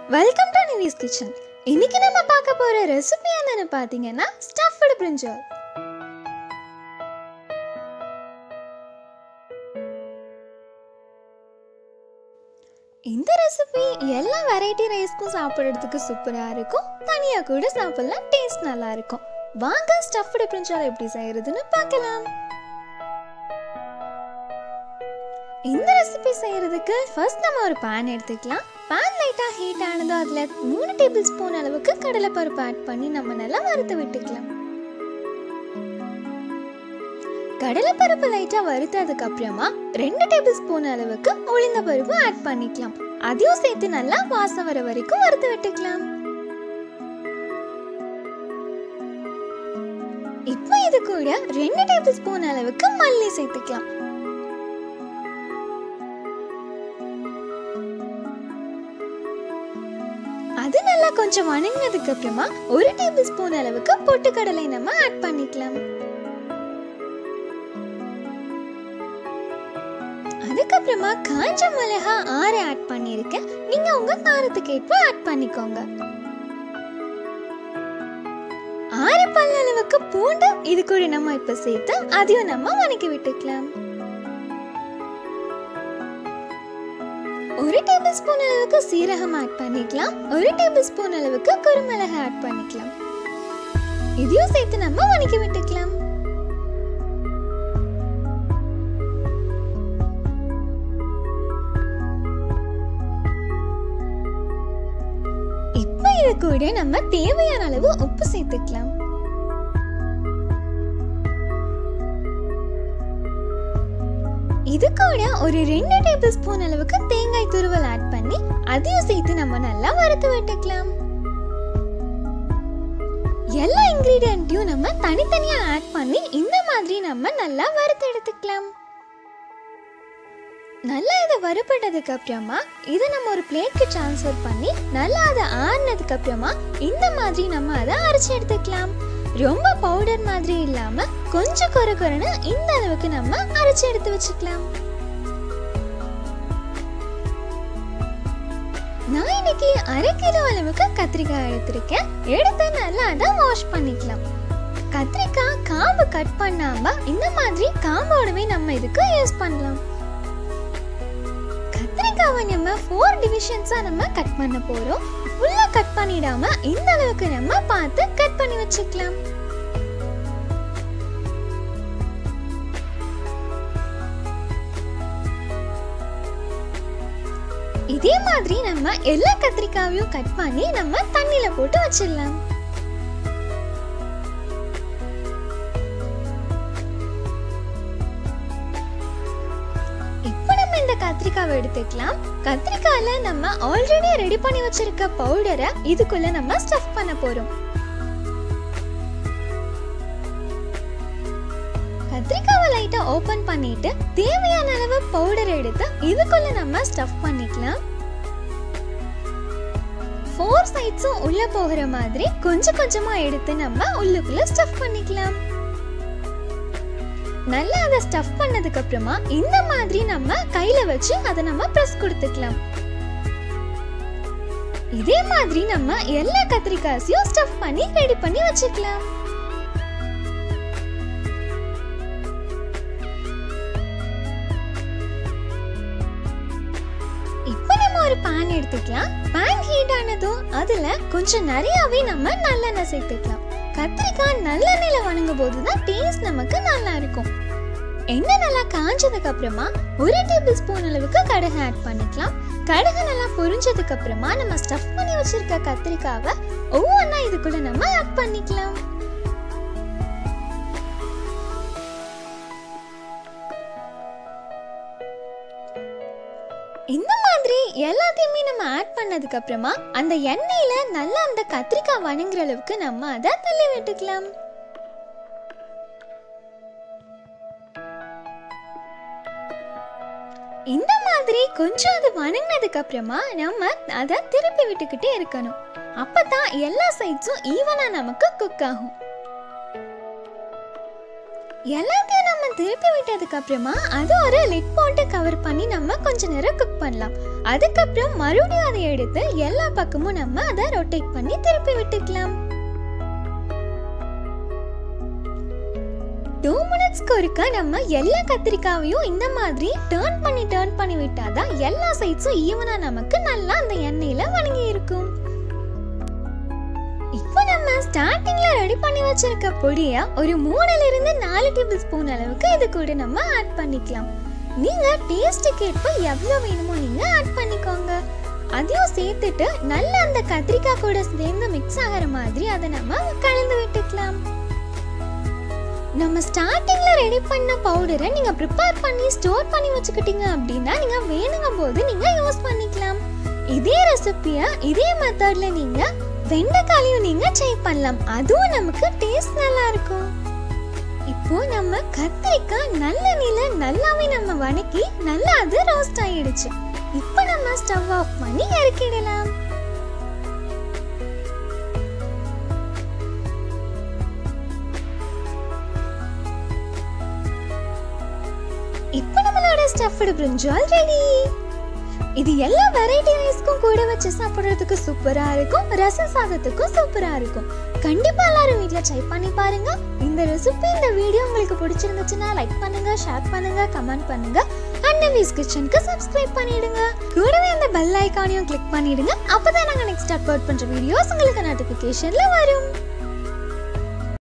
welcome to நிவிஸ் kitchen இன்னைக்கு நம்ம பார்க்க போற ரெசிபி என்னன்னு பார்த்தீங்கன்னா ஸ்டஃப்டு பிரிஞ்சால் இந்த ரெசிபி எல்லா வெரைட்டி ரைஸ்க்கும் சாப்பிட்றதுக்கு சூப்பராக இருக்கும் தனியாக கூட சாப்பிடலாம் டேஸ்ட் நல்லா இருக்கும் வாங்க ஸ்டஃப்டு பிரிஞ்சால் எப்படி செய்யறதுன்னு பார்க்கலாம் இந்த ரெசிபி செய்யறதுக்கு ஃபர்ஸ்ட் நம்ம ஒரு பேன் எடுத்துக்கலாம் பேன் லைட்டாக ஹீட் ஆனதும் அதில் மூணு டேபிள் ஸ்பூன் அளவுக்கு கடலைப்பருப்பு ஆட் பண்ணி நம்ம நல்லா வறுத்து விட்டுக்கலாம் கடலைப்பருப்பு லைட்டாக வறுத்ததுக்கு அப்புறமா ரெண்டு டேபிள் ஸ்பூன் அளவுக்கு உளுந்த பருப்பு ஆட் பண்ணிக்கலாம் அதையும் சேர்த்து நல்லா வாசம் வர வரைக்கும் வறுத்து விட்டுக்கலாம் இப்போ இது கூட ரெண்டு டேபிள் ஸ்பூன் அளவுக்கு மல்லி சேர்த்துக்கலாம் அது நல்லா கொஞ்சம் வணங்கினதுக்கு அப்புறமா ஒரு டேபிள் ஸ்பூன் அளவுக்கு பொட்டுக்கடலை நம்ம ஆட் பண்ணிக்கலாம் அதுக்கப்புறமா காஞ்ச மிளகா ஆறு ஆட் பண்ணியிருக்கேன் நீங்க உங்க காரத்துக்கு ஏற்ப ஆட் பண்ணிக்கோங்க ஆறு பல் அளவுக்கு பூண்டு இது கூட நம்ம இப்ப சேர்த்து அதையும் நம்ம வணக்கி விட்டுக்கலாம் ஒரு டேபிள் ஸ்பூன் அளவுக்கு சீரகம் ஆட் பண்ணிக்கலாம் ஒரு டேபிள் ஸ்பூன் அளவுக்கு குருமிளகு ஆட் பண்ணிக்கலாம் இதையும் சேர்த்து நம்ம வணக்கி விட்டுக்கலாம் இப்போ இது கூட நம்ம தேவையான அளவு உப்பு சேர்த்துக்கலாம் இது கூட ஒரு ரெண்டு டேபிள் ஸ்பூன் அளவுக்கு தேங்காய் துருவல் ஆட் பண்ணி அதையும் சேர்த்து நம்ம நல்லா வறுத்து விட்டுக்கலாம் எல்லா இன்கிரீடியன்ட்டையும் நம்ம தனித்தனியா ஆட் பண்ணி இந்த மாதிரி நம்ம நல்லா வறுத்து எடுத்துக்கலாம் நல்லா இதை வறுபட்டதுக்கு அப்புறமா இதை நம்ம ஒரு பிளேட்க்கு ட்ரான்ஸ்ஃபர் பண்ணி நல்லா அதை ஆறுனதுக்கு அப்புறமா இந்த மாதிரி நம்ம அதை அரைச்சு எடுத்துக்கலாம் ரொம்ப பவுடர் மாதிரி இல்லாம கொஞ்சம் கொர கொரன்னு இந்த அளவுக்கு நம்ம அரைச்சு எடுத்து வச்சுக்கலாம் நான் இன்னைக்கு அரை கிலோ அளவுக்கு கத்திரிக்காய் எடுத்திருக்கேன் எடுத்து நல்லா அதை வாஷ் பண்ணிக்கலாம் கத்திரிக்காய் காம்பு கட் பண்ணாம இந்த மாதிரி காம்போடவே நம்ம இதுக்கு யூஸ் பண்ணலாம் கத்திரிக்காவை நம்ம ஃபோர் டிவிஷன்ஸா நம்ம கட் பண்ண போறோம் ஃபுல்லா கட் பண்ணிடாம இந்த அளவுக்கு நம்ம பார்த்து கட் பண்ணி வச்சுக்கலாம் இதே மாதிரி நம்ம எல்லா கத்திரிக்காவையும் கட் பண்ணி நம்ம தண்ணியில போட்டு வச்சிடலாம் இப்போ நம்ம இந்த கத்திரிக்காவை எடுத்துக்கலாம் கத்திரிக்காயில நம்ம ஆல்ரெடி ரெடி பண்ணி வச்சிருக்க பவுடரை இதுக்குள்ள நம்ம ஸ்டஃப் பண்ண போறோம் கத்திரிக்காவை லைட்டா ஓபன் பண்ணிட்டு தேவையான அளவு பவுடர் எடுத்து இதுக்குள்ள நம்ம ஸ்டஃப் பண்ணிக்கலாம் ஃபோர் சைட்ஸும் உள்ள போகிற மாதிரி கொஞ்சம் கொஞ்சமா எடுத்து நம்ம உள்ளுக்குள்ள ஸ்டஃப் பண்ணிக்கலாம் நல்லா அதை ஸ்டஃப் பண்ணதுக்கு அப்புறமா இந்த மாதிரி நம்ம கையில வச்சு அதை நம்ம பிரஸ் கொடுத்துக்கலாம் இதே மாதிரி நம்ம எல்லா கத்திரிக்காய்ஸையும் ஸ்டஃப் பண்ணி ரெடி பண்ணி வச்சுக்கலாம் இப்போ நம்ம ஒரு பேன் எடுத்துக்கலாம் பேன் ஹீட் ஆனதும் அதுல கொஞ்சம் நிறையவே நம்ம நல்லெண்ணெய் சேர்த்துக்கலாம் கத்திரிக்காய் நல்லெண்ணெயில வணங்கும் போது தான் டேஸ்ட் நமக்கு நல்லா இருக்கும் எண்ணெய் நல்லா காஞ்சதுக்கு அப்புறமா ஒரு டேபிள் ஸ்பூன் அளவுக்கு கடுகு ஆட் பண்ணிக்கலாம் கடுகு நல்லா பொரிஞ்சதுக்கு அப்புறமா நம்ம ஸ்டஃப் பண்ணி வச்சிருக்க கத்திரிக்காவை ஒவ்வொன்றா இதுக்குள்ள நம்ம ஆட் பண்ணிக்கலாம் இந்த மாதிரி எல்லாத்தையுமே நம்ம ஆட் பண்ணதுக்கு அப்புறமா அந்த எண்ணெயில நல்லா அந்த கத்திரிக்காய் வணங்குற அளவுக்கு நம்ம அதை தள்ளி விட்டுக்கலாம் இந்த மாதிரி கொஞ்சம் அது வணங்கினதுக்கு அப்புறமா நம்ம அதை திருப்பி விட்டுக்கிட்டே இருக்கணும் அப்பதான் எல்லா சைட்ஸும் ஈவனா நமக்கு குக் ஆகும் எல்லாத்தையும் நம்ம திருப்பி விட்டதுக்கு அப்புறமா அது ஒரு லிட் போட்டு கவர் பண்ணி நம்ம கொஞ்ச நேரம் குக் பண்ணலாம் அதுக்கப்புறம் மறுபடியும் அதை எடுத்து எல்லா பக்கமும் நம்ம அதை ரொட்டேட் பண்ணி திருப்பி விட்டுக்கலாம் டூ மினிட்ஸ்க்கு ஒருக்கா நம்ம எல்லா கத்திரிக்காவையும் இந்த மாதிரி டேர்ன் பண்ணி டேர்ன் பண்ணி விட்டாதான் எல்லா சைட்ஸும் ஈவனா நமக்கு நல்லா அந்த எண்ணெயில வணங்கி இருக்கும் இப்போ நம்ம ஸ்டார்டிங்ல ரெடி பண்ணி வச்சிருக்க பொடியை ஒரு மூணுல இருந்து நாலு டேபிள் ஸ்பூன் அளவுக்கு இது கூட நம்ம ஆட் பண்ணிக்கலாம் நீங்க டேஸ்ட்டுக்கு ஏற்ப எவ்வளவு வேணுமோ நீங்க ஆட் பண்ணிக்கோங்க அதையும் சேர்த்துட்டு நல்லா அந்த கத்திரிக்காய் கூட சேர்ந்து மிக்ஸ் ஆகிற மாதிரி அதை நம்ம கலந்து விட்டுக்கலாம் நம்ம ஸ்டார்டிங்ல ரெடி பண்ண பவுடரை நீங்க ப்ரிப்பேர் பண்ணி ஸ்டோர் பண்ணி வச்சுக்கிட்டீங்க அப்படின்னா நீங்க வேணுங்கும் போது நீங்க யூஸ் பண்ணிக்கலாம் இதே ரெசிபியை இதே மெத்தட்ல நீங்க வெண்டைக்காலையும் நீங்க ட்ரை பண்ணலாம் அதுவும் நமக்கு டேஸ்ட் நல்லா இருக்கும் இப்போ நம்ம கத்திரிக்காய் நல்ல நில நல்லாவே நம்ம வணக்கி நல்லா அது ரோஸ்ட் ஆயிடுச்சு இப்போ நம்ம ஸ்டவ் ஆஃப் பண்ணி இறக்கிடலாம் இப்போ நம்மளோட ஸ்டஃப்டு பிரிஞ்சால் ரெடி இது எல்லா வெரைட்டி ரைஸ்க்கும் கூட வச்சு சாப்பிடுறதுக்கு சூப்பரா இருக்கும் ரச சாதத்துக்கும் சூப்பரா இருக்கும் கண்டிப்பா எல்லாரும் வீட்ல ட்ரை பண்ணி பாருங்க இந்த ரெசிபி இந்த வீடியோ உங்களுக்கு பிடிச்சிருந்துச்சுன்னா லைக் பண்ணுங்க ஷேர் பண்ணுங்க கமெண்ட் பண்ணுங்க அன்னவீஸ் கிச்சனுக்கு சப்ஸ்கிரைப் பண்ணிடுங்க கூடவே அந்த பெல் ஐக்கானையும் கிளிக் பண்ணிடுங்க அப்பதான் நாங்க நெக்ஸ்ட் அப்லோட் பண்ற வீடியோஸ் உங்களுக்கு நோட்டிபிகேஷன்ல வரும்